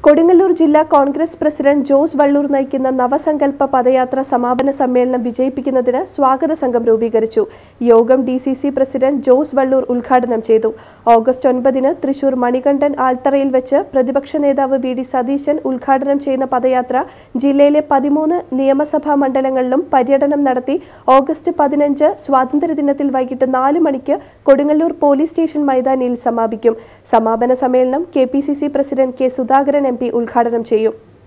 കൊടുങ്ങല്ലൂർ ജില്ലാ കോൺഗ്രസ് പ്രസിഡന്റ് ജോസ് വള്ളൂർ നയിക്കുന്ന നവസങ്കല്പ പദയാത്ര സമാപന സമ്മേളനം വിജയിപ്പിക്കുന്നതിന് സ്വാഗത സംഘം രൂപീകരിച്ചു യോഗം D C C president Jose Vallur ഉദ്ഘാടനം ചെയ്തു ഓഗസ്റ്റ് ഒൻപതിന് തൃശൂർ മണികണ്ഠൻ ആൽത്തറയിൽ വെച്ച് പ്രതിപക്ഷ നേതാവ് വി ഡി സതീശൻ ഉദ്ഘാടനം ചെയ്യുന്ന പദയാത്ര ജില്ലയിലെ പതിമൂന്ന് നിയമസഭാ മണ്ഡലങ്ങളിലും പര്യടനം നടത്തി ഓഗസ്റ്റ് പതിനഞ്ച് സ്വാതന്ത്ര്യദിനത്തിൽ വൈകിട്ട് നാല് മണിക്ക് കൊടുങ്ങല്ലൂർ പോലീസ് സ്റ്റേഷൻ മൈതാനിയിൽ സമാപിക്കും സമാപന സമ്മേളനം K P C C president K Sudhakaran M P ഉദ്ഘാടനം ചെയ്യും